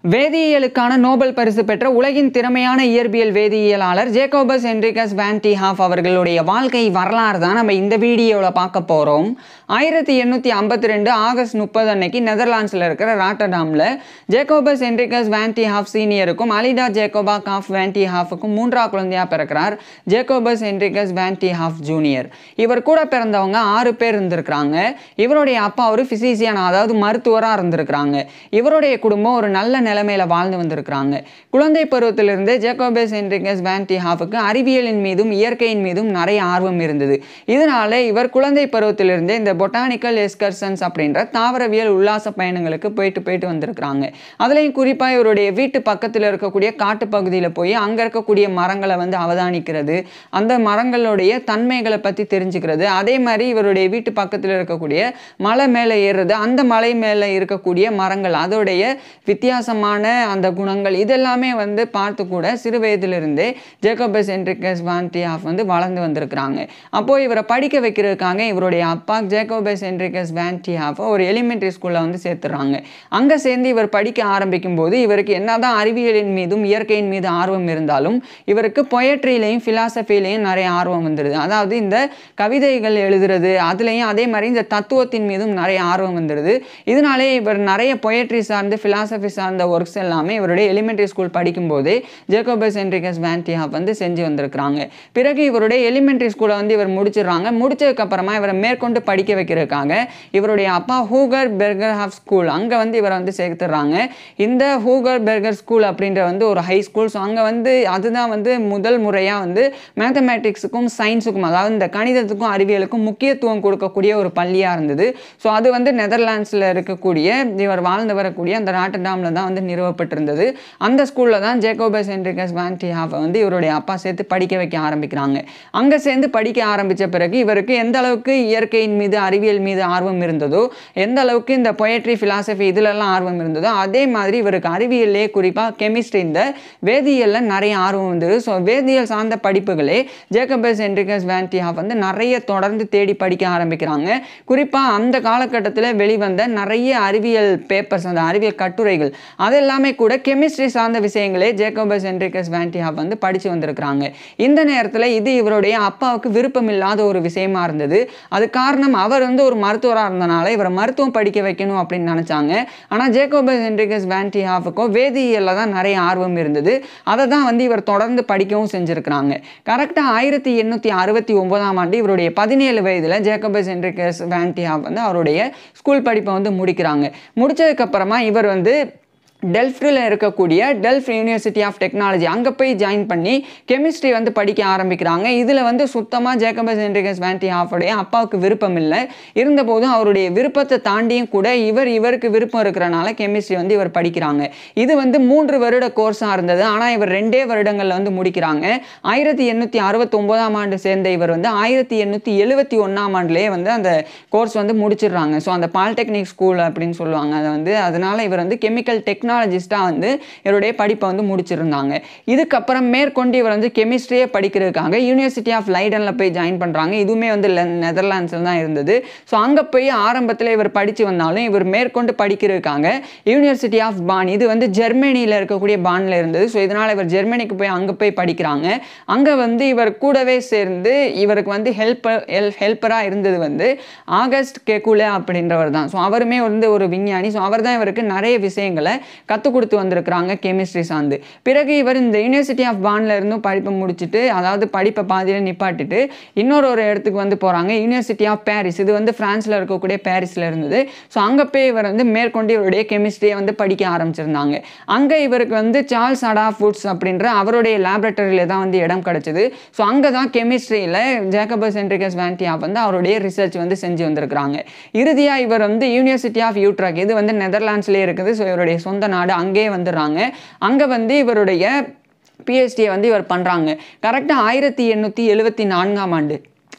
வேதியியலுக்கான Nobel பரிசு பெற்ற உலகின் திறமையான இயற்பியல் வேதியியலாளர் ஜேக்கோபஸ் என்ரிகஸ் வேன் டி ஹாஃப் அவர்களுடைய வாழ்க்கை வரலாறு தான் நம்ம இந்த வீடியோவில் பார்க்க போகிறோம் ஆயிரத்தி எண்ணூற்றி ஐம்பத்தி ரெண்டு ஆகஸ்ட் முப்பது அன்னைக்கு நெதர்லாண்ட்ஸில் இருக்கிற ராட்டர்டாமில் ஜேக்கோபஸ் Henricus van D half சீனியருக்கும் அலிடா ஜேக்கோபா cough van D ஹாஃபுக்கும் மூன்றா குழந்தையாக பிறக்கிறார் ஜேக்கோபஸ் Henricus van D half junior இவர் கூட பிறந்தவங்க ஆறு பேர் இருந்திருக்கிறாங்க இவருடைய அப்பா ஒரு ஃபிசிசியன் அதாவது மருத்துவராக இருந்திருக்கிறாங்க இவருடைய குடும்பம் ஒரு நல்ல நிலைமையில வாழ்ந்து வந்திருக்கிறாங்க குழந்தை பருவத்திலிருந்து ஜேக்கோபஸ் என்ரிகஸ் வேன் டி ஹாஃபுக்கு அறிவியலின் மீதும் இயற்கையின் மீதும் நிறைய ஆர்வம் இருந்தது இதனால இவர் குழந்தை பருவத்திலிருந்தே இந்த பொட்டானிக்கல் எஸ்கர்சன்ஸ் அப்படின்ற தாவரவியல் உல்லாச பயணங்களுக்கு போயிட்டு போயிட்டு வந்திருக்கிறாங்க அதுலேயும் குறிப்பாக இவருடைய வீட்டு பக்கத்தில் இருக்கக்கூடிய காட்டு பகுதியில் போய் அங்கே இருக்கக்கூடிய மரங்களை வந்து அவதானிக்கிறது அந்த மரங்களுடைய தன்மைகளை பற்றி தெரிஞ்சுக்கிறது அதே மாதிரி இவருடைய வீட்டு பக்கத்தில் இருக்கக்கூடிய மலை மேலே ஏறுறது அந்த மலை மேலே இருக்கக்கூடிய மரங்கள் அதோடைய வித்தியாசமான அந்த குணங்கள் இதெல்லாமே வந்து பார்த்து கூட சிறு வயதிலிருந்தே ஜேக்கோபஸ் என்ரிகஸ் வான்டி ஆஃப் வந்து வளர்ந்து வந்திருக்கிறாங்க அப்போது இவரை படிக்க வைக்கிறதுக்காக இவருடைய அப்பா ஜேக்கோபஸ் என்ரிகஸ் வேன்டி ஆஃப் ஒரு எலிமெண்ட்ரி ஸ்கூலில் வந்து சேர்த்துறாங்க அங்கே சேர்ந்து இவர் படிக்க ஆரம்பிக்கும் போது இவருக்கு என்னதான் அறிவியலின் மீதும் இயற்கையின் மீது ஆர்வம் இருந்தாலும் இவருக்கு பொயட்ரிலையும் ஃபிலாசபிலையும் நிறைய ஆர்வம் வந்துடுது அதாவது இந்த கவிதைகள் எழுதுறது அதுலேயும் அதே மாதிரி இந்த தத்துவத்தின் மீதும் நிறைய ஆர்வம் வந்துடுது இதனாலே இவர் நிறைய பொயட்ரி சார்ந்து ஃபிலாசபி சார்ந்த ஒர்க்ஸ் எல்லாமே இவருடைய எலிமெண்ட்ரி ஸ்கூல் படிக்கும்போதே ஜேக்கோபஸ் என்ரிகஸ் வேன்டிஹாப் வந்து செஞ்சு வந்திருக்கிறாங்க பிறகு இவருடைய எலிமெண்ட்ரி ஸ்கூலை வந்து இவர் முடிச்சிடுறாங்க முடிச்சதுக்கப்புறமா இவரை மேற்கொண்டு படிக்க வைக்கிறதுக்காக இவருடைய அப்பா ஹூகர் பெர்கர் ஹாஃப் ஸ்கூல் அங்கே வந்து இவரை வந்து சேர்த்துறாங்க இந்த ஹூகர் பெர்கர் ஸ்கூல் அப்படின்ற வந்து ஒரு ஹை ஸ்கூல் ஸோ அங்கே வந்து அதுதான் வந்து முதல் முறையாக வந்து மேத்தமேட்டிக்ஸுக்கும் சயின்ஸுக்கும் அதாவது இந்த கணிதத்துக்கும் அறிவியலுக்கும் முக்கியத்துவம் கொடுக்கக்கூடிய ஒரு பள்ளியாக இருந்தது ஸோ அது வந்து நெதர்லாண்ட்ஸில் இருக்கக்கூடிய இவர் வாழ்ந்து வரக்கூடிய அந்த ராட்டர்டாமில் தான் வந்து நிறுவப்பட்டிருந்தது அந்த ஸ்கூலில் தான் ஜேக்கோபஸ் என்ரிகஸ் வேன்டி ஹாஃபை வந்து இவருடைய அப்பா சேர்த்து படிக்க வைக்க ஆரம்பிக்கிறாங்க அங்கே சேர்ந்து படிக்க ஆரம்பித்த பிறகு இவருக்கு எந்த அளவுக்கு இயற்கையின் மீது அறிவியல் மீது ஆர்வம் இருந்ததோ எந்த அளவுக்கு இந்த பொயட்ரி ஃபிலாசபி இதிலெல்லாம் ஆர்வம் இருந்ததோ அதே மாதிரி இவருக்கு அறிவியல்லே குறிப்பாக கெமிஸ்ட்ரி இந்த வேதியியலில் நிறைய ஆர்வம் இருந்தது ஸோ வேதியியல் சார்ந்த படிப்புகளே ஜேக்கபஸ் என்ரிகஸ் வேன்டி ஹாஃப் வந்து நிறைய தொடர்ந்து தேடி படிக்க ஆரம்பிக்கிறாங்க குறிப்பாக அந்த காலகட்டத்தில் வெளிவந்த நிறைய அறிவியல் பேப்பர்ஸ் அந்த அறிவியல் கட்டுரைகள் அதெல்லாமே கூட கெமிஸ்ட்ரி சார்ந்த விஷயங்களே ஜேக்கோபஸ் என்ரிகஸ் வேன்டிஹாப் வந்து படித்து வந்திருக்கிறாங்க இந்த நேரத்தில் இது இவருடைய அப்பாவுக்கு விருப்பம் இல்லாத ஒரு விஷயமா இருந்தது அது காரணம் அவர் வந்து ஒரு மருத்துவராக இருந்தனால இவரை மருத்துவம் படிக்க வைக்கணும் அப்படின்னு நினச்சாங்க ஆனால் ஜேக்கோபஸ் என்ரிகஸ் வேன்டிஹாஃபுக்கோ வேதியியலில் தான் நிறைய ஆர்வம் இருந்தது அதை தான் வந்து இவர் தொடர்ந்து படிக்கவும் செஞ்சுருக்கிறாங்க கரெக்டாக ஆயிரத்தி எண்ணூற்றி அறுபத்தி ஒன்பதாம் ஆண்டு இவருடைய பதினேழு வயதில் ஜேக்கபஸ் என்ரிகஸ் வேன்டிஹாப் வந்து அவருடைய ஸ்கூல் படிப்பை வந்து முடிக்கிறாங்க முடிச்சதுக்கப்புறமா இவர் வந்து டெல்ஃப்டில் இருக்கக்கூடிய டெல்ஃப் யூனிவர்சிட்டி ஆஃப் டெக்னாலஜி அங்கே போய் ஜாயின் பண்ணி கெமிஸ்ட்ரி வந்து படிக்க ஆரம்பிக்கிறாங்க இதில் வந்து சுத்தமாக ஜேக்கபஸ் என்ரிகஸ் வேன்டி ஆஃபுடைய அப்பாவுக்கு விருப்பம் இல்லை இருந்தபோதும் அவருடைய விருப்பத்தை தாண்டியும் கூட இவர் இவருக்கு விருப்பம் இருக்கிறனால கெமிஸ்ட்ரி வந்து இவர் படிக்கிறாங்க இது வந்து மூன்று வருட கோர்ஸாக இருந்தது ஆனால் இவர் ரெண்டே வருடங்களில் வந்து முடிக்கிறாங்க ஆயிரத்தி எண்ணூற்றி அறுபத்தொம்போதாம் ஆண்டு சேர்ந்த இவர் வந்து ஆயிரத்தி எண்ணூற்றி எழுபத்தி ஒன்றாம் ஆண்டுலேயே வந்து அந்த கோர்ஸ் வந்து முடிச்சிடுறாங்க ஸோ அந்த பாலிடெக்னிக் ஸ்கூல் அப்படின்னு சொல்லுவாங்க அதை வந்து அதனால இவர் வந்து கெமிக்கல் டெக்னாலஜிஸ்ட்டாக வந்து இவருடைய படிப்பை வந்து முடிச்சிருந்தாங்க இதுக்கப்புறம் மேற்கொண்டு இவர் வந்து கெமிஸ்ட்ரியே படிக்கிறதுக்காக யூனிவர்சிட்டி ஆஃப் லைடனில் போய் ஜாயின் பண்ணுறாங்க இதுவுமே வந்து நெதர்லாண்ட்ஸில் தான் இருந்தது ஸோ அங்கே போய் ஆரம்பத்தில் இவர் படித்து வந்தாலும் இவர் மேற்கொண்டு படிக்கிறதுக்காக யூனிவர்சிட்டி ஆஃப் பான் இது வந்து ஜெர்மனியில் இருக்கக்கூடிய பானில் இருந்தது ஸோ இதனால் இவர் ஜெர்மனிக்கு போய் அங்கே போய் படிக்கிறாங்க அங்கே வந்து இவர் கூடவே சேர்ந்து இவருக்கு வந்து ஹெல்ப்பர் ஹெல் ஹெல்ப்பராக இருந்தது வந்து ஆகஸ்ட் கெகுலே அப்படின்றவர் தான் ஸோ அவருமே வந்து ஒரு விஞ்ஞானி ஸோ அவர் தான் இவருக்கு நிறைய விஷயங்களை கற்றுக் கொடுத்து வந்திருக்கிறாங்க கெமிஸ்ட்ரி சார்ந்து பிறகு இவர் இந்த யூனிவர்சிட்டி ஆஃப் பான்ல இருந்தும் படிப்பை முடிச்சுட்டு அதாவது படிப்பை பாதியில் நிப்பாட்டிட்டு இன்னொரு ஒரு இடத்துக்கு வந்து போகிறாங்க யூனிவர்சிட்டி ஆஃப் பாரிஸ் இது வந்து ஃப்ரான்ஸில் இருக்கக்கூடிய பாரிஸில் இருந்தது ஸோ அங்கே போய் இவர் வந்து மேற்கொண்டு இவருடைய கெமிஸ்ட்ரியை வந்து படிக்க ஆரம்பிச்சிருந்தாங்க அங்கே இவருக்கு வந்து சார்ல்ஸ் அடா ஃபுட்ஸ் அப்படின்ற அவருடைய லேபரட்டரியில் தான் வந்து இடம் கிடச்சிது ஸோ அங்கே தான் கெமிஸ்ட்ரியில் ஜேக்கபஸ் என்ட்ரிகஸ் வேன்டியா வந்து அவருடைய ரிசர்ச் வந்து செஞ்சு வந்திருக்கிறாங்க இறுதியாக இவர் வந்து யூனிவர்சிட்டி ஆஃப் யூட்ராக் இது வந்து நெதர்லாண்ட்ஸ்லேயே இருக்குது ஸோ இவருடைய சொந்த நாடு அங்கேயே வந்துடுறாங்க அங்கே வந்து இவருடைய பிஹெச்டியை வந்து இவர் பண்ணுறாங்க கரெக்டாக ஆயிரத்தி எண்ணூற்றி எழுபத்தி நான்காம் ஆண்டு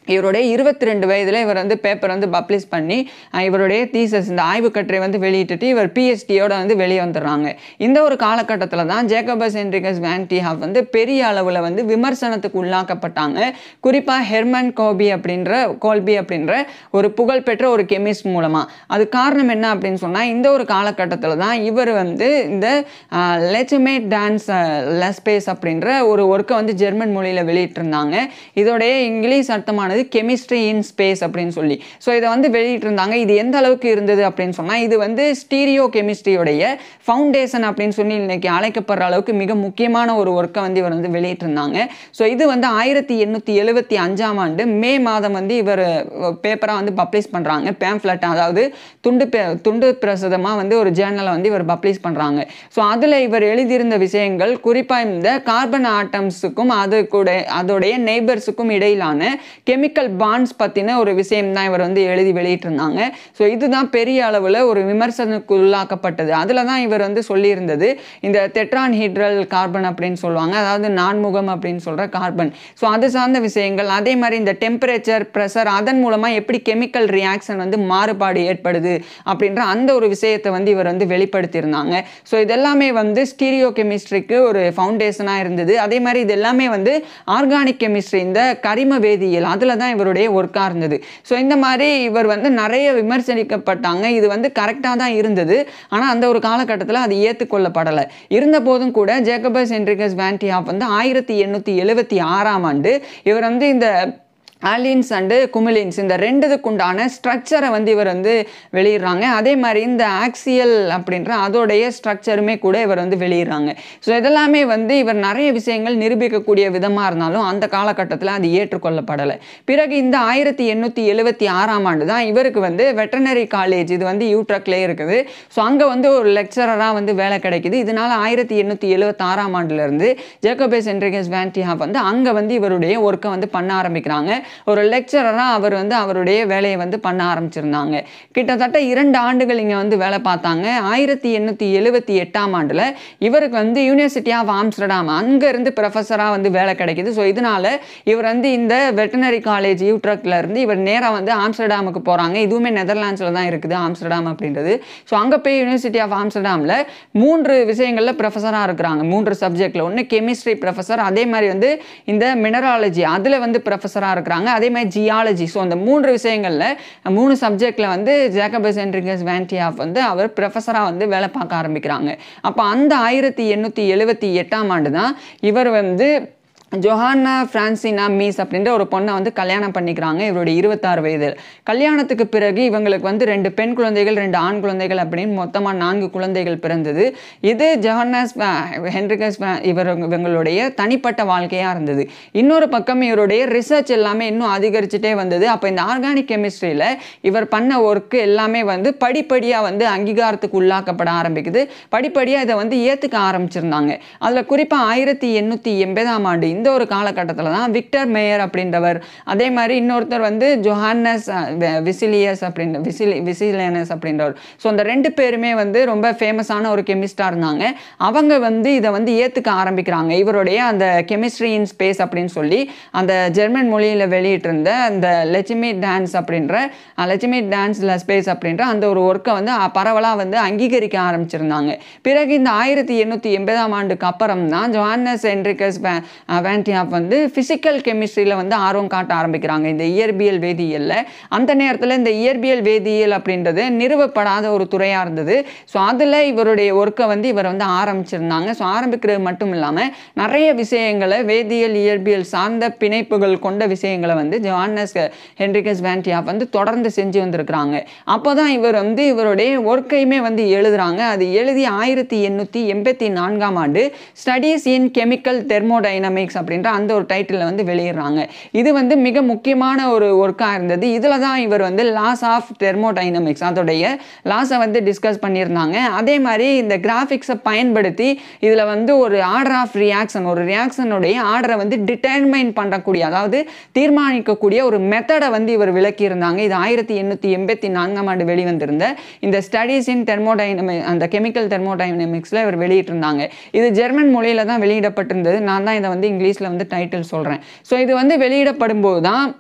இவருடைய இருபத்தி ரெண்டு வயதில் இவர் வந்து பேப்பர் வந்து பப்ளிஷ் பண்ணி அஹ், இவருடைய தீசஸ் இந்த ஆய்வு கட்டுரை வந்து வெளியிட்டுட்டு இவர் பிஹெச்டியோட வந்து வெளியே வந்துடுறாங்க இந்த ஒரு காலகட்டத்தில் தான் ஜேக்கபஸ் என்ரிகஸ் வேன்டிஹாஃப் வந்து பெரிய அளவில் வந்து விமர்சனத்துக்கு உள்ளாக்கப்பட்டாங்க குறிப்பாக ஹெர்மன் கோபி அப்படின்ற கோல்பி அப்படின்ற ஒரு புகழ்பெற்ற ஒரு கெமிஸ்ட் மூலமாக அது காரணம் என்ன அப்படின்னு சொன்னால் இந்த ஒரு காலகட்டத்தில் தான் இவர் வந்து இந்த லெச்சுமேட் டான்ஸ் லெஸ்பேஸ் அப்படின்ற ஒரு ஒர்க்கை வந்து ஜெர்மன் மொழியில் வெளியிட்டிருந்தாங்க இதோடைய இங்கிலீஷ் அர்த்தமானது கெமிஸ்ட்ரி இன் ஸ்பேஸ் அப்படின்னு சொல்லி ஸோ இதை வந்து வெளியிட்டிருந்தாங்க இது எந்த அளவுக்கு இருந்தது அப்படின்னு சொன்னால் இது வந்து ஸ்டீரியோ கெமிஸ்ட்ரியோடைய ஃபவுண்டேஷன் அப்படின்னு சொல்லி இன்னைக்கு அழைக்கப்படுற அளவுக்கு மிக முக்கியமான ஒரு ஒர்க்கை வந்து இவர் வந்து வெளியிட்டிருந்தாங்க ஸோ இது வந்து ஆயிரத்தி எண்ணூற்றி எழுபத்தி அஞ்சாம் ஆண்டு மே மாதம் வந்து இவர் பேப்பராக வந்து பப்ளிஷ் பண்ணுறாங்க பேம்ஃப்ளட் அதாவது துண்டு பே துண்டு பிரசுரமாக வந்து ஒரு ஜேர்னலை வந்து இவர் பப்ளிஷ் பண்ணுறாங்க ஸோ அதில் இவர் எழுதியிருந்த விஷயங்கள் குறிப்பாக இந்த கார்பன் ஆட்டம்ஸுக்கும் அது கூட அதோடைய நெய்பர்ஸுக்கும் இடையிலான கெமிக்கல் பாண்ட்ஸ் பற்றின ஒரு விஷயம் தான் இவர் வந்து எழுதி வெளியிட்டிருந்தாங்க ஸோ இதுதான் பெரிய அளவில் ஒரு விமர்சனத்துக்கு உள்ளாக்கப்பட்டது அதில் தான் இவர் வந்து சொல்லியிருந்தது இந்த டெட்ரான்ஹீட்ரல் கார்பன் அப்படின்னு சொல்லுவாங்க அதாவது நான்முகம் அப்படின்னு சொல்கிற கார்பன் ஸோ அது சார்ந்த விஷயங்கள் அதே மாதிரி இந்த டெம்பரேச்சர் ப்ரெஷர் அதன் மூலமாக எப்படி கெமிக்கல் ரியாக்ஷன் வந்து மாறுபாடு ஏற்படுது அப்படின்ற அந்த ஒரு விஷயத்தை வந்து இவர் வந்து வெளிப்படுத்தியிருந்தாங்க ஸோ இதெல்லாமே வந்து ஸ்டீரியோ கெமிஸ்ட்ரிக்கு ஒரு ஃபவுண்டேஷனாக இருந்தது அதே மாதிரி இது எல்லாமே வந்து ஆர்கானிக் கெமிஸ்ட்ரி இந்த கரிம வேதியியல் அதில் தான் இவருடைய ஒர்க்காக இருந்தது ஸோ இந்த மாதிரி இவர் வந்து நிறைய விமர்சனிக்கப்பட்டாங்க இது வந்து கரெக்டாக தான் இருந்தது ஆனால் அந்த ஒரு காலகட்டத்தில் அது ஏற்றுக்கொள்ளப்படலை இருந்த போதும் கூட ஜேக்கபஸ் என்ரிகஸ் வேன்டியாப் வந்து ஆயிரத்தி எண்ணூற்றி எழுபத்தி ஆறாம் ஆண்டு இவர் வந்து இந்த ஆலின்ஸ் அண்டு குமிலின்ஸ் இந்த ரெண்டுதுக்கு உண்டான ஸ்ட்ரக்சரை வந்து இவர் வந்து வெளியிடுறாங்க அதே மாதிரி இந்த ஆக்சியல் அப்படின்ற அதோடைய ஸ்ட்ரக்சருமே கூட இவர் வந்து வெளியிடுறாங்க ஸோ இதெல்லாமே வந்து இவர் நிறைய விஷயங்கள் நிரூபிக்கக்கூடிய விதமாக இருந்தாலும் அந்த காலகட்டத்தில் அது ஏற்றுக்கொள்ளப்படலை பிறகு இந்த ஆயிரத்தி எண்ணூற்றி எழுபத்தி ஆறாம் ஆண்டு தான் இவருக்கு வந்து வெட்டனரி காலேஜ் இது வந்து யூட்ரக்லேயே இருக்குது ஸோ அங்கே வந்து ஒரு லெக்சரராக வந்து வேலை கிடைக்குது இதனால ஆயிரத்தி எண்ணூற்றி எழுபத்தாறாம் ஆண்டுலேருந்து ஜேக்கபேஸ் என்ரிகஸ் வேன்டிஹாப் வந்து அங்கே வந்து இவருடைய ஒர்க்கை வந்து பண்ண ஆரம்பிக்கிறாங்க ஒரு லெக்சரராக அவர் வந்து அவருடைய வேலையை வந்து பண்ண ஆரம்பிச்சிருந்தாங்க கிட்டத்தட்ட இரண்டு ஆண்டுகள் இங்கே வந்து வேலை பார்த்தாங்க ஆயிரத்தி எண்ணூற்றி எழுபத்தி எட்டாம் ஆண்டில் இவருக்கு வந்து யூனிவர்சிட்டி ஆஃப் ஆம்ஸ்டர்டாம் அங்கேருந்து ப்ரொஃபஸராக வந்து வேலை கிடைக்குது ஸோ இதனால இவர் வந்து இந்த வெட்டனரி காலேஜ் யூட்ரக்ல இருந்து இவர் நேராக வந்து ஆம்ஸ்டர்டாமுக்கு போகிறாங்க இதுவுமே நெதர்லாண்ட்ஸில் தான் இருக்குது ஆம்ஸ்டர்டாம் அப்படின்றது ஸோ அங்கே போய் யூனிவர்சிட்டி ஆஃப் ஆம்ஸ்டர்டாமில் மூன்று விஷயங்களில் ப்ரொஃபஸராக இருக்கிறாங்க மூன்று சப்ஜெக்டில் ஒன்று கெமிஸ்ட்ரி ப்ரொஃபஸர் அதே மாதிரி வந்து இந்த மினராலஜி அதில் வந்து ப்ரொஃபஸராக இருக்கிறாங்க அதே மாதிரி ஜியாலஜி ஸோ அந்த மூன்று விஷயங்களில் மூணு சப்ஜெக்டில் வந்து ஜேக்கபஸ் என்ரிகஸ் வேன்டியாஃப் வந்து அவர் ப்ரொஃபஸராக வந்து வேலை பார்க்க ஆரம்பிக்கிறாங்க அப்போ அந்த ஆயிரத்தி எண்ணூற்றி எழுபத்தி எட்டாம் ஆண்டு தான் இவர் வந்து ஜொஹானா பிரான்சினா மீஸ் அப்படின்ற ஒரு பொண்ணை வந்து கல்யாணம் பண்ணிக்கிறாங்க இவருடைய இருபத்தாறு வயதில் கல்யாணத்துக்கு பிறகு இவங்களுக்கு வந்து ரெண்டு பெண் குழந்தைகள் ரெண்டு ஆண் குழந்தைகள் அப்படின்னு மொத்தமாக நான்கு குழந்தைகள் பிறந்தது இது ஜொஹானாஸ் ஹென்ரிகஸ் இவர் இவங்களுடைய தனிப்பட்ட வாழ்க்கையாக இருந்தது இன்னொரு பக்கம் இவருடைய ரிசர்ச் எல்லாமே இன்னும் அதிகரிச்சுட்டே வந்தது அப்போ இந்த ஆர்கானிக் கெமிஸ்ட்ரியில் இவர் பண்ண ஒர்க்கு எல்லாமே வந்து படிப்படியாக வந்து அங்கீகாரத்துக்கு உள்ளாக்கப்பட ஆரம்பிக்குது படிப்படியாக இதை வந்து ஏற்றுக்க ஆரம்பிச்சிருந்தாங்க அதில் குறிப்பாக ஆயிரத்தி எண்ணூற்றி எண்பதாம் ஆண்டு இந்த ஒரு காலகட்டத்தில் தான் விக்டர் மேயர் அப்படின்றவர் அதே மாதிரி இன்னொருத்தர் வந்து ஜொஹானஸ் அஹ், வெ- விசிலியஸ் அப்படின்ற விசிலி விசிலியனஸ் அப்படின்றவர் ஸோ அந்த ரெண்டு பேருமே வந்து ரொம்ப ஃபேமஸான ஒரு கெமிஸ்டாக இருந்தாங்க அவங்க வந்து இதை வந்து ஏற்றுக்க ஆரம்பிக்கிறாங்க இவருடைய அந்த கெமிஸ்ட்ரி இன் ஸ்பேஸ் அப்படின்னு சொல்லி அந்த ஜெர்மன் மொழியில் வெளியிட்டிருந்த அந்த லெச்சிமி டான்ஸ் அப்படின்ற லெச்சிமி டான்ஸில் ஸ்பேஸ் அப்படின்ற அந்த ஒரு ஒர்க்கை வந்து பரவலாக வந்து அங்கீகரிக்க ஆரம்பிச்சிருந்தாங்க பிறகு இந்த ஆயிரத்தி எண்ணூற்றி எண்பதாம் ஆண்டுக்கு அப்புறம் தான் ஜோஹானஸ் என்ரிகஸ் வேன்டியாப் வந்து ஃபிசிக்கல் கெமிஸ்ட்ரியில் வந்து ஆர்வம் காட்ட ஆரம்பிக்கிறாங்க இந்த இயற்பியல் வேதியியலில் அந்த நேரத்தில் இந்த இயற்பியல் வேதியியல் அப்படின்றது நிறுவப்படாத ஒரு துறையாக இருந்தது ஸோ அதில் இவருடைய ஒர்க்கை வந்து இவர் வந்து ஆரம்பிச்சிருந்தாங்க ஸோ ஆரம்பிக்கிறது மட்டும் இல்லாமல் நிறைய விஷயங்களை வேதியியல் இயற்பியல் சார்ந்த பிணைப்புகள் கொண்ட விஷயங்களை வந்து ஜோஹானஸ் ஹென்ரிகஸ் வேன்டியாப் வந்து தொடர்ந்து செஞ்சு வந்திருக்கிறாங்க அப்போ தான் இவர் வந்து இவருடைய ஒர்க்கையுமே வந்து எழுதுறாங்க அது எழுதி ஆயிரத்தி எண்ணூற்றி எண்பத்தி நான்காம் ஆண்டு ஸ்டடீஸ் இன் கெமிக்கல் தெர்மோடைனமிக்ஸ் அப்படின்ற அந்த ஒரு டைட்டிலில் வந்து வெளியிடுறாங்க இது வந்து மிக முக்கியமான ஒரு ஒர்க்காக இருந்தது இதில் தான் இவர் வந்து லாஸ் ஆஃப் தெர்மோடைனமிக்ஸ் அதோடைய லாஸை வந்து டிஸ்கஸ் பண்ணியிருந்தாங்க அதே மாதிரி இந்த கிராஃபிக்ஸை பயன்படுத்தி இதில் வந்து ஒரு ஆர்டர் ஆஃப் ரியாக்ஷன் ஒரு ரியாக்ஷனுடைய ஆர்டரை வந்து டிட்டர்மைன் பண்ணக்கூடிய அதாவது தீர்மானிக்கக்கூடிய ஒரு மெத்தடை வந்து இவர் விளக்கியிருந்தாங்க இது ஆயிரத்தி எண்ணூற்றி எண்பத்தி நான்காம் ஆண்டு வெளிவந்திருந்த இந்த ஸ்டடீஸ் இன் தெர்மோடைனமி அந்த கெமிக்கல் தெர்மோடைனமிக்ஸில் இவர் வெளியிட்டிருந்தாங்க இது ஜெர்மன் மொழியில் தான் வெளியிடப்பட்டிருந்தது நான் தான் இதை வந்து இங்கிலீஷில் வந்து டைட்டில் சொல்கிறேன் ஸோ இது வந்து வெளியிடப்படும் போது தான்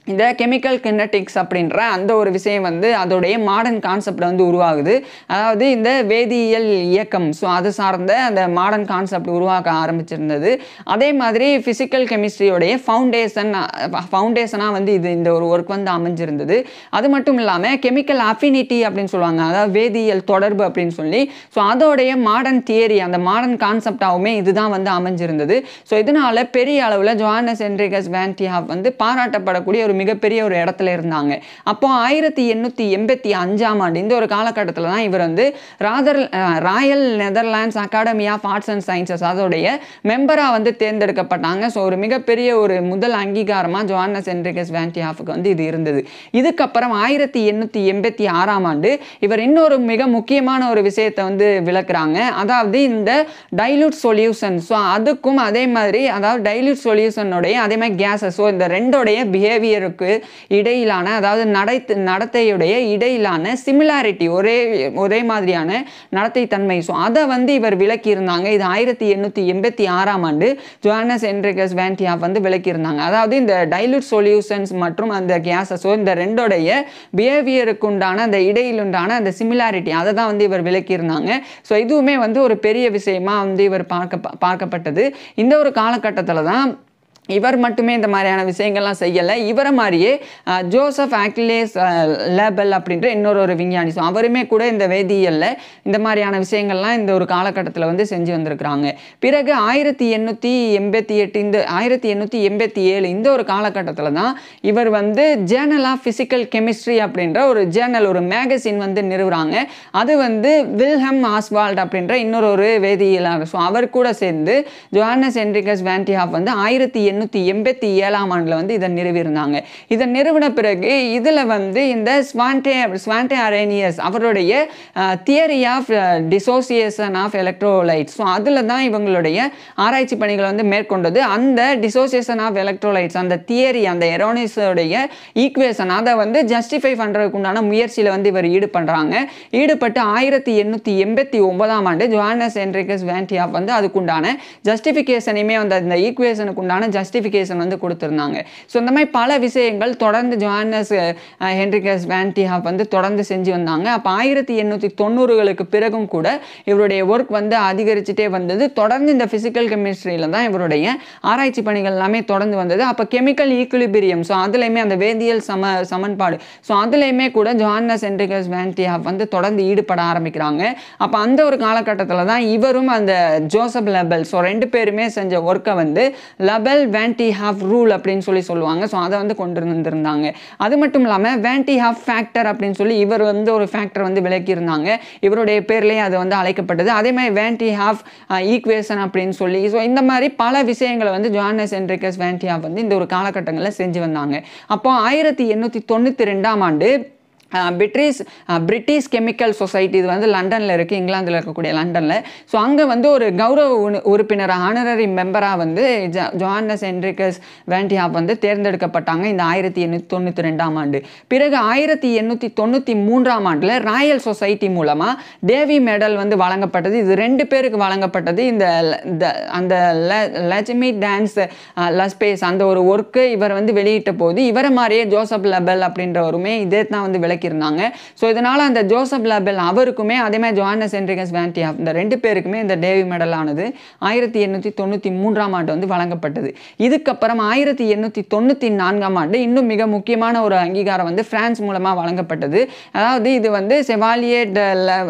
இந்த கெமிக்கல் கினட்டிக்ஸ் அப்படின்ற அந்த ஒரு விஷயம் வந்து அதோடைய மாடர்ன் கான்செப்ட் வந்து உருவாகுது அதாவது இந்த வேதியியல் இயக்கம் ஸோ அது சார்ந்த அந்த மாடர்ன் கான்செப்ட் உருவாக்க ஆரம்பிச்சிருந்தது அதே மாதிரி ஃபிசிக்கல் கெமிஸ்ட்ரியோடைய ஃபவுண்டேஷன் ஃபவுண்டேஷனாக வந்து இது இந்த ஒரு ஒர்க் வந்து அமைஞ்சிருந்தது அது மட்டும் இல்லாமல் கெமிக்கல் அஃபினிட்டி அப்படின்னு சொல்லுவாங்க அதாவது வேதியியல் தொடர்பு அப்படின்னு சொல்லி ஸோ அதோடைய மாடர்ன் தியரி அந்த மாடர்ன் கான்செப்டாகவுமே இதுதான் வந்து அமைஞ்சிருந்தது ஸோ இதனால பெரிய அளவில் ஜோஹானஸ் என்ரிகஸ் வேன்டிஹாப் வந்து பாராட்டப்படக்கூடிய ஒரு மிகப்பெரிய ஒரு இடத்துல இருந்தாங்க அப்போ ஆயிரத்தி எண்ணூற்றி எண்பத்தி அஞ்சாம் ஆண்டு இந்த ஒரு காலகட்டத்தில் தான் இவர் வந்து rather royal Netherlands academy of arts and sciences அதோடைய மெம்பராக வந்து தேர்ந்தெடுக்கப்பட்டாங்க ஸோ ஒரு மிகப்பெரிய ஒரு முதல் அங்கீகாரமாக ஜோஹானஸ் என்ரிகஸ் வேன்டிஹாஃபுக்கு வந்து இது இருந்தது இதுக்கப்புறம் ஆயிரத்தி எண்ணூற்றி எண்பத்தி ஆறாம் ஆண்டு இவர் இன்னொரு மிக முக்கியமான ஒரு விஷயத்தை வந்து விளக்குறாங்க அதாவது இந்த டைலூட் சொல்யூஷன் ஸோ அதுக்கும் அதே மாதிரி அதாவது டைலூட் சொல்யூஷனுடைய அதே மாதிரி கேஸஸ் ஸோ இந்த ரெண்டோடைய பிஹேவியருக்கு இடையிலான அதாவது நடை நடத்தையுடைய இடையிலான சிமிலாரிட்டி ஒரே ஒரே மாதிரியான நடத்தை தன்மை ஸோ அதை வந்து இவர் விளக்கியிருந்தாங்க இது ஆயிரத்தி எண்ணூற்றி எண்பத்தி ஆறாம் ஆண்டு ஜோஹானஸ் என்ரிகஸ் வேன்டியாப் வந்து விளக்கியிருந்தாங்க அதாவது இந்த டைலூட் சொல்யூஷன்ஸ் மற்றும் அந்த கேஸஸோ இந்த ரெண்டோடைய பிஹேவியருக்கு உண்டான அந்த இடையிலுண்டான அந்த சிமிலாரிட்டி அதை தான் வந்து இவர் விளக்கியிருந்தாங்க ஸோ இதுவுமே வந்து ஒரு பெரிய விஷயமா வந்து இவர் பார்க்க பார்க்கப்பட்டது இந்த ஒரு காலகட்டத்தில் தான் இவர் மட்டுமே இந்த மாதிரியான விஷயங்கள்லாம் செய்யலை இவரை மாதிரியே அஹ், ஜோசப் ஆக்லேஸ் அஹ், லேபல் அப்படின்ற இன்னொரு ஒரு விஞ்ஞானி ஸோ அவருமே கூட இந்த வேதியியலில் இந்த மாதிரியான விஷயங்கள்லாம் இந்த ஒரு காலகட்டத்தில் வந்து செஞ்சு வந்திருக்கிறாங்க பிறகு ஆயிரத்தி எண்ணூற்றி எண்பத்தி எட்டு இந்த ஆயிரத்தி எண்ணூற்றி எண்பத்தி ஏழு இந்த ஒரு காலகட்டத்தில் தான் இவர் வந்து ஜேர்னல் ஆஃப் ஃபிசிக்கல் கெமிஸ்ட்ரி அப்படின்ற ஒரு ஜேர்னல் ஒரு மேகசின் வந்து நிறுவுறாங்க அது வந்து வில்ஹம் ஆஸ்வால்ட் அப்படின்ற இன்னொரு ஒரு வேதியியலாளர் ஸோ அவர் கூட சேர்ந்து ஜோஹானஸ் என்ரிகஸ் வேன்டிஹாப் வந்து ஆயிரத்தி எண்ணூற்றி எண்பத்தி ஏழாம் ஆண்டில் வந்து இதை நிறுவியிருந்தாங்க இதை நிறுவன பிறகு இதில் வந்து இந்த ஸ்வான்டே ஸ்வான்டே அரேனியஸ் அவருடைய theory of dissociation of electrolytes so அதில் தான் இவங்களுடைய ஆராய்ச்சி பணிகளை வந்து மேற்கொண்டது அந்த டிசோசியேஷன் ஆஃப் எலக்ட்ரோலைட்ஸ் அந்த தியரி அந்த எரோனிஸோடைய ஈக்குவேஷன் அதை வந்து ஜஸ்டிஃபை பண்ணுறதுக்கு உண்டான முயற்சியில் வந்து இவர் ஈடுபடுறாங்க ஈடுபட்டு ஆயிரத்தி எண்ணூற்றி எண்பத்தி ஒன்பதாம் ஆண்டு ஜோஹானஸ் என்ரிகஸ் வேன்டியாப் வந்து அதுக்குண்டான ஜஸ்டிஃபிகேஷனையுமே வந்து அந்த ஈக்குவேஷனுக்கு உண்டான ஜஸ்டிஃபிகேஷன் வந்து கொடுத்துருந்தாங்க ஸோ இந்த மாதிரி பல விஷயங்கள் தொடர்ந்து ஜோஹானஸ் அஹ், ஹென்ரிகஸ் வேன்டிஹாப் வந்து தொடர்ந்து செஞ்சு வந்தாங்க அப்போ ஆயிரத்தி எண்ணூற்றி தொண்ணூறுகளுக்கு பிறகும் கூட இவருடைய ஒர்க் வந்து அதிகரிச்சுட்டே வந்தது தொடர்ந்து இந்த ஃபிசிக்கல் கெமிஸ்ட்ரியில் தான் இவருடைய ஆராய்ச்சி பணிகள் எல்லாமே தொடர்ந்து வந்தது அப்போ கெமிக்கல் ஈக்குலிபிரியம் ஸோ அதுலேயுமே அந்த வேதியியல் சம சமன்பாடு ஸோ அதுலேயுமே கூட ஜோஹானஸ் ஹென்ரிகஸ் வேன்டிஹாப் வந்து தொடர்ந்து ஈடுபட ஆரம்பிக்கிறாங்க அப்போ அந்த ஒரு காலகட்டத்தில் தான் இவரும் அந்த ஜோசப் லெபல் ஸோ ரெண்டு பேருமே செஞ்ச ஒர்க்கை வந்து லெபல் வேன்டி ஹாஃப் ரூல் அப்படின்னு சொல்லி சொல்லுவாங்க ஸோ அதை வந்து கொண்டு வந்திருந்தாங்க அது மட்டும் இல்லாமல் வேன்டி ஹாஃப் ஃபேக்டர் அப்படின்னு சொல்லி இவர் வந்து ஒரு ஃபேக்டர் வந்து விளக்கியிருந்தாங்க இவருடைய பேர்லேயே அது வந்து அழைக்கப்பட்டது அதே மாதிரி வேன்டி ஹாஃப் ஈக்குவேஷன் அப்படின்னு சொல்லி ஸோ இந்த மாதிரி பல விஷயங்களை வந்து ஜோஹானஸ் என்ரிகஸ் வேன்டி ஹாஃப் வந்து இந்த ஒரு காலகட்டங்களில் செஞ்சு வந்தாங்க அப்போ ஆயிரத்தி எண்ணூற்றி தொண்ணூற்றி ரெண்டாம் ஆண்டு பிரிட்டிஷ் பிரிட்டிஷ் கெமிக்கல் சொசைட்டி இது வந்து லண்டனில் இருக்குது இங்கிலாந்தில் இருக்கக்கூடிய லண்டனில் ஸோ அங்கே வந்து ஒரு கௌரவ உறு- உறுப்பினர் ஆனரரி மெம்பராக வந்து ஜ ஜோஹானஸ் என்ரிகஸ் வேண்டியாப் வந்து தேர்ந்தெடுக்கப்பட்டாங்க இந்த ஆயிரத்தி எண்ணூற்றி தொண்ணூற்றி ரெண்டாம் ஆண்டு பிறகு ஆயிரத்தி எண்ணூற்றி தொண்ணூற்றி மூன்றாம் ஆண்டில் ராயல் சொசைட்டி மூலமாக தேவி மெடல் வந்து வழங்கப்பட்டது இது ரெண்டு பேருக்கு வழங்கப்பட்டது இந்த ல- இந்த அந்த லட்சுமி டான்ஸ் லஸ்பேஸ் அந்த ஒரு ஒர்க்கு இவர் வந்து வெளியிட்ட போது இவரை மாதிரியே ஜோசப் லெபல் அப்படின்றவருமே இதே தான் வந்து விளக்கியிருந்தாங்க ஸோ இதனால் அந்த ஜோசப் லெபல் அவருக்குமே அதே மாதிரி ஜோஹானஸ் என்ரிகஸ் வேன்டியா இந்த ரெண்டு பேருக்குமே இந்த டேவி மெடல் ஆனது ஆயிரத்தி எண்ணூற்றி தொண்ணூற்றி மூன்றாம் ஆண்டு வந்து வழங்கப்பட்டது இதுக்கப்புறம் ஆயிரத்தி எண்ணூற்றி தொண்ணூற்றி நான்காம் ஆண்டு இன்னும் மிக முக்கியமான ஒரு அங்கீகாரம் வந்து பிரான்ஸ் மூலமாக வழங்கப்பட்டது அதாவது இது வந்து செவாலியே ட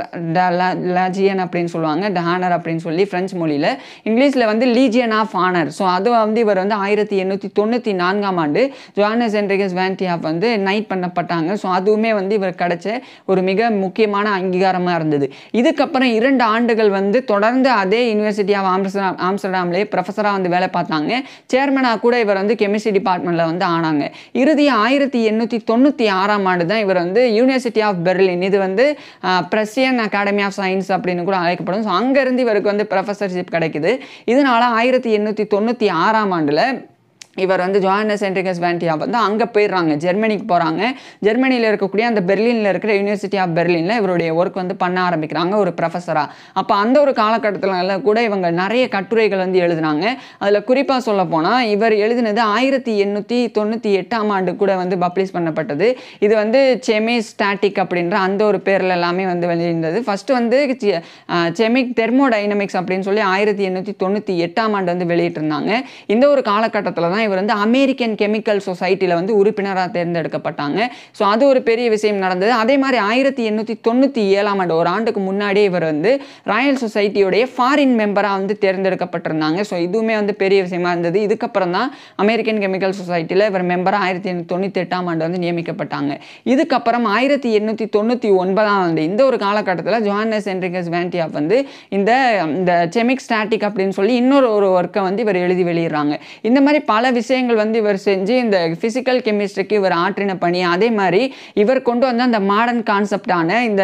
லாஜியன் அப்படின்னு சொல்லுவாங்க ட ஹானர் அப்படின்னு சொல்லி பிரெஞ்சு மொழியில் இங்கிலீஷில் வந்து லீஜியன் ஆஃப் ஆனர் ஸோ அது வந்து இவர் வந்து ஆயிரத்தி எண்ணூற்றி தொண்ணூற்றி நான்காம் ஆண்டு ஜோஹானஸ் என்ரிகஸ் வேன்டியாப் வந்து நைட் பண்ணப்பட்டாங்க ஸோ அதுவுமே வந்து இவர் கிடைச்ச ஒரு மிக முக்கியமான அங்கீகாரமாக இருந்தது இதுக்கப்புறம் இரண்டு ஆண்டுகள் வந்து தொடர்ந்து அதே யூனிவர்சிட்டி ஆஃப் ஆம்ஸ்டர்டாம் ஆம்ஸ்டர்டாம்லேயே ப்ரொஃபஸராக வந்து வேலை பார்த்தாங்க சேர்மனாக கூட இவர் வந்து கெமிஸ்ட்ரி டிபார்ட்மெண்ட்டில் வந்து ஆனாங்க இறுதி ஆயிரத்தி எண்ணூற்றி தொண்ணூற்றி ஆறாம் ஆண்டு தான் இவர் வந்து யூனிவர்சிட்டி ஆஃப் பெர்லின் இது வந்து பிரசியன் அகாடமி ஆஃப் சயின்ஸ் அப்படின்னு கூட அழைக்கப்படும் ஸோ அங்கேருந்து இவருக்கு வந்து ப்ரொஃபஸர்ஷிப் கிடைக்குது இதனால ஆயிரத்தி எண்ணூற்றி தொண்ணூற்றி ஆறாம் ஆண்டில் இவர் வந்து ஜோஹானஸ் என்ட்ரிகஸ் வேண்டியா வந்து அங்கே போயிடுறாங்க ஜெர்மனிக்கு போகிறாங்க ஜெர்மனியில் இருக்கக்கூடிய அந்த பெர்லினில் இருக்கிற யூனிவர்சிட்டி ஆஃப் பெர்லினில் இவருடைய ஒர்க் வந்து பண்ண ஆரம்பிக்கிறாங்க ஒரு ப்ரொஃபஸராக அப்போ அந்த ஒரு காலகட்டத்தில் கூட இவங்க நிறைய கட்டுரைகள் வந்து எழுதுனாங்க அதில் குறிப்பாக சொல்ல போனால் இவர் எழுதினது ஆயிரத்தி எண்ணூற்றி தொண்ணூற்றி எட்டாம் ஆண்டு கூட வந்து பப்ளிஷ் பண்ணப்பட்டது இது வந்து செமி ஸ்டாட்டிக் அப்படின்ற அந்த ஒரு பேரில் எல்லாமே வந்து வெளியிருந்தது ஃபஸ்ட்டு வந்து செமிக் தெர்மோடைனமிக்ஸ் அப்படின்னு சொல்லி ஆயிரத்தி எண்ணூற்றி தொண்ணூற்றி எட்டாம் ஆண்டு வந்து வெளியிட்டிருந்தாங்க இந்த ஒரு காலகட்டத்தில் தான் இவர் வந்து அமெரிக்கன் கெமிக்கல் சொசைட்டியில் வந்து உறுப்பினராக தேர்ந்தெடுக்கப்பட்டாங்க ஸோ அது ஒரு பெரிய விஷயம் நடந்தது அதே மாதிரி ஆயிரத்தி எண்ணூற்றி தொண்ணூற்றி ஏழாம் ஆண்டு ஒரு ஆண்டுக்கு முன்னாடியே இவர் வந்து ராயல் சொசைட்டியோடைய ஃபாரின் மெம்பராக வந்து தேர்ந்தெடுக்கப்பட்டிருந்தாங்க ஸோ இதுவுமே வந்து பெரிய விஷயமா இருந்தது இதுக்கப்புறம் தான் அமெரிக்கன் கெமிக்கல் சொசைட்டியில் இவர் மெம்பராக ஆயிரத்தி எண்ணூற்றி தொண்ணூற்றி எட்டாம் ஆண்டு வந்து நியமிக்கப்பட்டாங்க இதுக்கப்புறம் ஆயிரத்தி எண்ணூற்றி தொண்ணூற்றி ஒன்பதாம் ஆண்டு இந்த ஒரு காலகட்டத்தில் ஜோஹானஸ் என்ரிகஸ் வேண்டியாப் வந்து இந்த இந்த செமிக் ஸ்டாட்டிக் அப்படின்னு சொல்லி இன்னொரு ஒரு ஒர்க்கை வந்து இவர் எழுதி வெளியிடுறாங்க இந்த மாதிரி பல விஷயங்கள் வந்து இவர் செஞ்சு இந்த ஃபிசிக்கல் கெமிஸ்ட்ரிக்கு இவர் ஆற்றின பணி அதே மாதிரி இவர் கொண்டு வந்த அந்த மாடர்ன் கான்செப்டான இந்த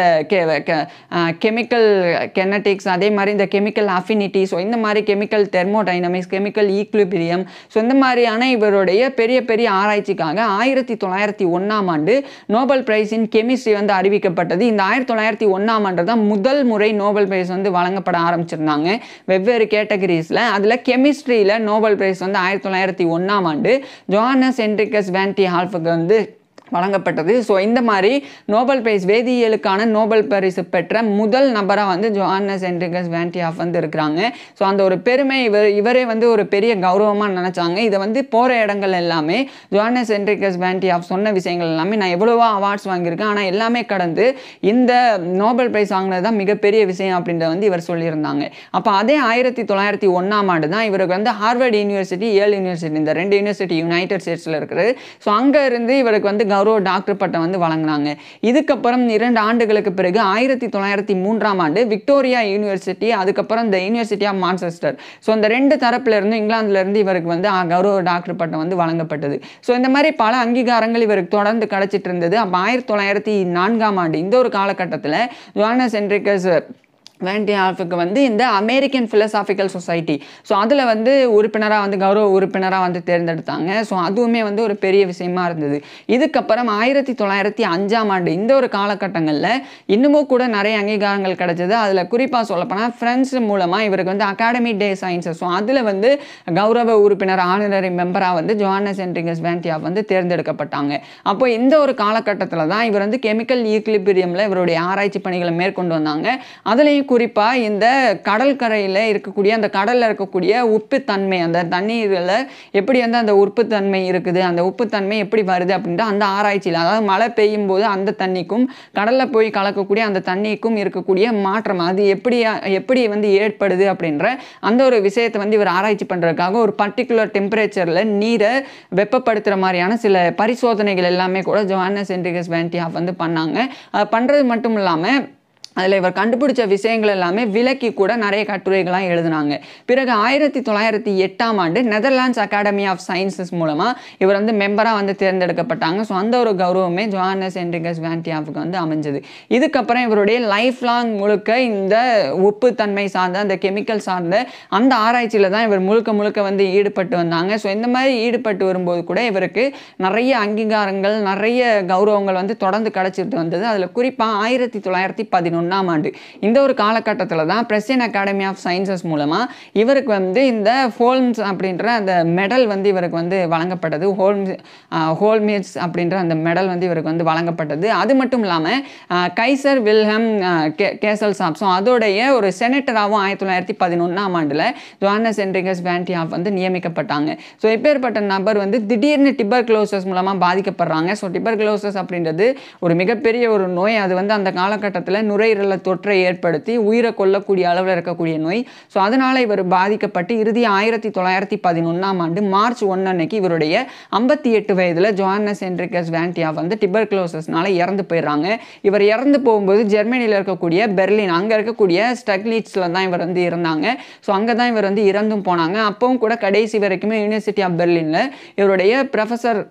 கெமிக்கல் கெனட்டிக்ஸ் அதே மாதிரி இந்த கெமிக்கல் அஃபினிட்டி ஸோ இந்த மாதிரி chemical thermodynamics chemical equilibrium so இந்த மாதிரியான இவருடைய பெரிய பெரிய ஆராய்ச்சிக்காக ஆயிரத்தி தொள்ளாயிரத்தி ஒன்றாம் ஆண்டு நோபல் பிரைஸ் இன் கெமிஸ்ட்ரி வந்து அறிவிக்கப்பட்டது இந்த ஆயிரத்தி தொள்ளாயிரத்தி ஒன்றாம் ஆண்டு தான் முதல் முறை நோபல் பிரைஸ் வந்து வழங்கப்பட ஆரம்பிச்சிருந்தாங்க வெவ்வேறு கேட்டகரிஸில் அதில் கெமிஸ்ட்ரியில் நோபல் பிரைஸ் வந்து ஆயிரத்தி தொள்ளாயிரத்தி ஒன்றாம் ஆண்டு ஜோஹானஸ் என்ரிகஸ் வேன்டி ஹால்ஃபுக்கு வந்து வழங்கப்பட்டது ஸோ இந்த மாதிரி நோபல் பிரைஸ் வேதியியலுக்கான நோபல் பரிசு பெற்ற முதல் நபராக வந்து ஜோஹானஸ் என்ரிகஸ் வேண்டியாஃப் வந்து இருக்கிறாங்க ஸோ அந்த ஒரு பெருமை இவர் இவரே வந்து ஒரு பெரிய கௌரவமாக நினச்சாங்க இதை வந்து போகிற இடங்கள் எல்லாமே ஜோஹானஸ் என்ரிகஸ் வேண்டியாஃப் சொன்ன விஷயங்கள் எல்லாமே நான் எவ்வளவோ அவார்ட்ஸ் வாங்கியிருக்கேன் ஆனால் எல்லாமே கடந்து இந்த நோபல் பிரைஸ் வாங்கினது தான் மிகப்பெரிய விஷயம் அப்படின்றத வந்து இவர் சொல்லியிருந்தாங்க அப்போ அதே ஆயிரத்தி தொள்ளாயிரத்தி ஒன்றாம் ஆண்டு தான் இவருக்கு வந்து ஹார்வர்ட் யூனிவர்சிட்டி ஏல் யூனிவர்சிட்டி இந்த ரெண்டு யூனிவர்சிட்டி யுனைடெட் ஸ்டேட்ஸில் இருக்குது ஸோ அங்கே இருந்து இவருக்கு வந்து கௌரவ டாக்டர் பட்டம் வந்து வழங்கினாங்க இதுக்கப்புறம் இரண்டு ஆண்டுகளுக்கு பிறகு ஆயிரத்தி தொள்ளாயிரத்தி மூன்றாம் ஆண்டு விக்டோரியா யூனிவர்சிட்டி அதுக்கப்புறம் இந்த யூனிவர்சிட்டி ஆஃப் மான்செஸ்டர் ஸோ இந்த ரெண்டு தரப்புல இருந்து இங்கிலாந்துல இருந்து இவருக்கு வந்து ஆ, கௌரவ டாக்டர் பட்டம் வந்து வழங்கப்பட்டது ஸோ இந்த மாதிரி பல அங்கீகாரங்கள் இவருக்கு தொடர்ந்து கிடைச்சிட்டு இருந்தது அப்போ ஆயிரத்தி தொள்ளாயிரத்தி நான்காம் ஆண்டு இந்த ஒரு காலகட்டத்தில் ஜோனஸ் என்ரிகஸ் வேண்டி ஆல்ஃபுக்கு வந்து இந்த அமெரிக்கன் ஃபிலசாபிக்கல் சொசைட்டி ஸோ அதில் வந்து உறுப்பினராக வந்து கௌரவ உறுப்பினராக வந்து தேர்ந்தெடுத்தாங்க ஸோ அதுவுமே வந்து ஒரு பெரிய விஷயமா இருந்தது இதுக்கப்புறம் ஆயிரத்தி தொள்ளாயிரத்தி அஞ்சாம் ஆண்டு இந்த ஒரு காலகட்டங்களில் இன்னமும் கூட நிறைய அங்கீகாரங்கள் கிடைச்சது அதில் குறிப்பாக சொல்லப்போனால் ஃப்ரெண்ட்ஸ் மூலமாக இவருக்கு வந்து அகாடமி டே சயின்சஸ் ஸோ அதில் வந்து கௌரவ உறுப்பினர் ஆனரரி மெம்பராக வந்து ஜோஹானஸ் என்ட்ரிகஸ் வேண்டியா வந்து தேர்ந்தெடுக்கப்பட்டாங்க அப்போ இந்த ஒரு காலகட்டத்தில் தான் இவர் வந்து கெமிக்கல் ஈக்லிபிரியமில் இவருடைய ஆராய்ச்சி பணிகளை மேற்கொண்டு வந்தாங்க அதுலேயும் குறிப்பாக இந்த கடற்கரையில் இருக்கக்கூடிய அந்த கடலில் இருக்கக்கூடிய உப்புத்தன்மை அந்த தண்ணீரில் எப்படி வந்து அந்த உப்புத்தன்மை இருக்குது அந்த உப்புத்தன்மை எப்படி வருது அப்படின்ட்டு அந்த ஆராய்ச்சியில் அதாவது மழை பெய்யும் போது அந்த தண்ணிக்கும் கடலில் போய் கலக்கக்கூடிய அந்த தண்ணிக்கும் இருக்கக்கூடிய மாற்றம் அது எப்படி எப்படி வந்து ஏற்படுது அப்படின்ற அந்த ஒரு விஷயத்தை வந்து இவர் ஆராய்ச்சி பண்ணுறதுக்காக ஒரு பர்டிகுலர் டெம்பரேச்சரில் நீரை வெப்பப்படுத்துகிற மாதிரியான சில பரிசோதனைகள் எல்லாமே கூட ஜோஹானஸ் என்ரிகஸ் வேண்டியாஃப் வந்து பண்ணாங்க அது பண்ணுறது மட்டும் இல்லாமல் அதில் இவர் கண்டுபிடிச்ச விஷயங்கள் எல்லாமே விலக்கி கூட நிறைய கட்டுரைகள்லாம் எழுதினாங்க பிறகு ஆயிரத்தி தொள்ளாயிரத்தி எட்டாம் ஆண்டு நெதர்லாண்ட்ஸ் அகாடமி ஆஃப் சயின்சஸ் மூலமாக இவர் வந்து மெம்பராக வந்து தேர்ந்தெடுக்கப்பட்டாங்க ஸோ அந்த ஒரு கௌரவமே ஜோஹானஸ் என்ரிகஸ் வேண்டியாஃபுக்கு வந்து அமைஞ்சது இதுக்கப்புறம் இவருடைய லைஃப் லாங் முழுக்க இந்த உப்புத்தன்மை சார்ந்த அந்த கெமிக்கல் சார்ந்த அந்த ஆராய்ச்சியில் தான் இவர் முழுக்க முழுக்க வந்து ஈடுபட்டு வந்தாங்க ஸோ இந்த மாதிரி ஈடுபட்டு வரும்போது கூட இவருக்கு நிறைய அங்கீகாரங்கள் நிறைய கௌரவங்கள் வந்து தொடர்ந்து கிடைச்சிட்டு வந்தது அதில் குறிப்பாக ஆயிரத்தி தொள்ளாயிரத்தி பதினொன்றாம் ஆண்டு இந்த ஒரு காலகட்டத்தில் தான் பிரசியன் அகாடமி ஆஃப் சயின்சஸ் மூலமாக இவருக்கு வந்து இந்த ஹோல்ம்ஸ் அப்படின்ற அந்த மெடல் வந்து இவருக்கு வந்து வழங்கப்பட்டது ஹோல்ம்ஸ் ஹோல்மியட்ஸ் அப்படின்ற அந்த மெடல் வந்து இவருக்கு வந்து வழங்கப்பட்டது அது மட்டும் இல்லாமல் கைசர் வில்ஹம் கே கேசல் சாப் ஸோ அதோடைய ஒரு செனட்டராகவும் ஆயிரத்தி தொள்ளாயிரத்தி பதினொன்றாம் ஆண்டில் ஜோஹானஸ் என்ரிகஸ் வேண்டியாஃப் வந்து நியமிக்கப்பட்டாங்க ஸோ இப்பேற்பட்ட நபர் வந்து திடீர்னு டிபர் க்ளோசஸ் மூலமாக பாதிக்கப்படுறாங்க ஸோ டிபர் க்ளோசஸ் அப்படின்றது ஒரு மிகப்பெரிய ஒரு நோய் அது வந்து அந்த காலகட்டத்தில் நுரையீரல தொற்றை ஏற்படுத்தி உயிரை கொல்லக்கூடிய அளவில் இருக்கக்கூடிய நோய் ஸோ அதனால் இவர் பாதிக்கப்பட்டு இறுதி ஆயிரத்தி தொள்ளாயிரத்தி பதினொன்றாம் ஆண்டு மார்ச் ஒன்று அன்னைக்கு இவருடைய ஐம்பத்தி எட்டு வயதில் ஜோஹானஸ் என்ரிகஸ் வேண்டியா வந்து டிபர் க்ளோசஸ்னால இறந்து போயிடுறாங்க இவர் இறந்து போகும்போது ஜெர்மனியில் இருக்கக்கூடிய பெர்லின் அங்கே இருக்கக்கூடிய ஸ்டக்லீட்ஸில் தான் இவர் வந்து இருந்தாங்க ஸோ அங்கே தான் இவர் வந்து இறந்தும் போனாங்க அப்பவும் கூட கடைசி வரைக்குமே யூனிவர்சிட்டி ஆஃப் பெர்லினில் இவருடைய ப்ரொஃபஸர்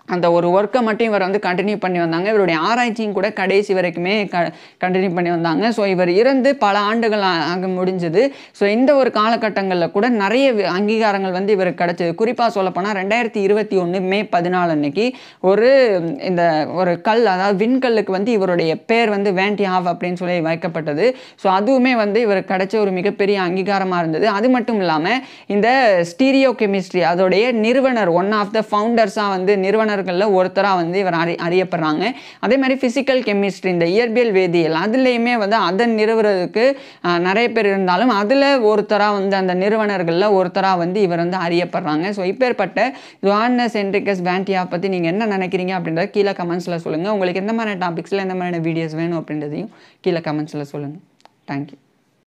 அந்த ஒரு ஒர்க்கை மட்டும் இவர் வந்து கண்டினியூ பண்ணி வந்தாங்க இவருடைய ஆராய்ச்சியும் கூட கடைசி வரைக்குமே க கண்டினியூ பண்ணி வந்தாங்க ஸோ இவர் இறந்து பல ஆண்டுகள் ஆ- ஆக முடிஞ்சது ஸோ இந்த ஒரு காலகட்டங்களில் கூட நிறைய வி- அங்கீகாரங்கள் வந்து இவருக்கு கிடைச்சது குறிப்பாக சொல்லப்போனால் ரெண்டாயிரத்தி இருபத்தி ஒன்று மே பதினாலு அன்னைக்கு ஒரு ம், இந்த ஒரு கல் அதாவது விண்கல்லுக்கு வந்து இவருடைய பேர் வந்து வேண்டியாவ் அப்படின்னு சொல்லி வைக்கப்பட்டது ஸோ அதுவுமே வந்து இவருக்கு கிடைச்ச ஒரு மிகப்பெரிய அங்கீகாரமாக இருந்தது அது மட்டும் இல்லாமல் இந்த ஸ்டீரியோ கெமிஸ்ட்ரி அதோடைய நிறுவனர் ஒன் ஆஃப் த ஃபவுண்டர்ஸாக வந்து நிறுவனர்களில் ஒருத்தராக வந்து இவர் அறி அறியப்படுறாங்க அதே மாதிரி ஃபிசிக்கல் கெமிஸ்ட்ரி இந்த இயற்பியல் வேதியியல் அதுலேயுமே வந்து அதை நிறுவுறதுக்கு ஆஹ், நிறைய பேர் இருந்தாலும் அதில் ஒருத்தராக வந்து அந்த நிறுவனர்களில் ஒருத்தராக வந்து இவர் வந்து அறியப்படுறாங்க ஸோ இப்பேற்பட்ட ஜோஹன்னஸ் என்ரிகஸ் வேண்டியா பற்றி நீங்கள் என்ன நினைக்கிறீங்க அப்படின்றத கீழே கமெண்ட்ஸில் சொல்லுங்கள் உங்களுக்கு எந்த மாதிரியான டாபிக்ஸில் எந்த மாதிரியான வீடியோஸ் வேணும் அப்படின்றதையும் கீழே கமெண்ட்ஸில் சொல்லுங்கள் தேங்க்யூ